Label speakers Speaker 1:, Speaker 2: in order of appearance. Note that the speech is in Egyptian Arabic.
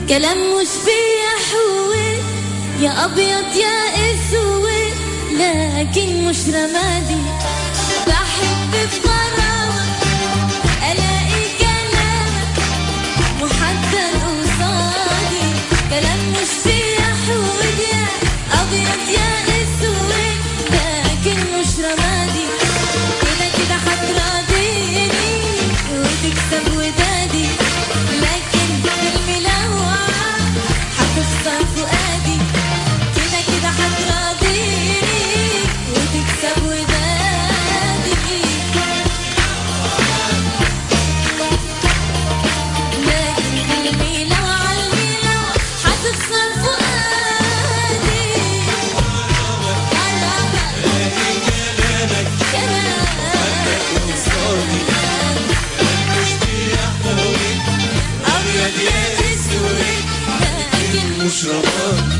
Speaker 1: كلام مش فيا حوي يا ابيض يا اسود لكن مش رمادي بحب بغرامك الاقي كلامك محدد قصادي كلام مش فيا حود يا ابيض يا اسود لكن مش رمادي كده كده هتراضيني وتكسب ودادي لكن الملوعة هتخسر فؤادي كده كده هتراضيني وتكسب ودادي لكن الملوعة الملوعة هتخسر فؤادي
Speaker 2: مش رمادي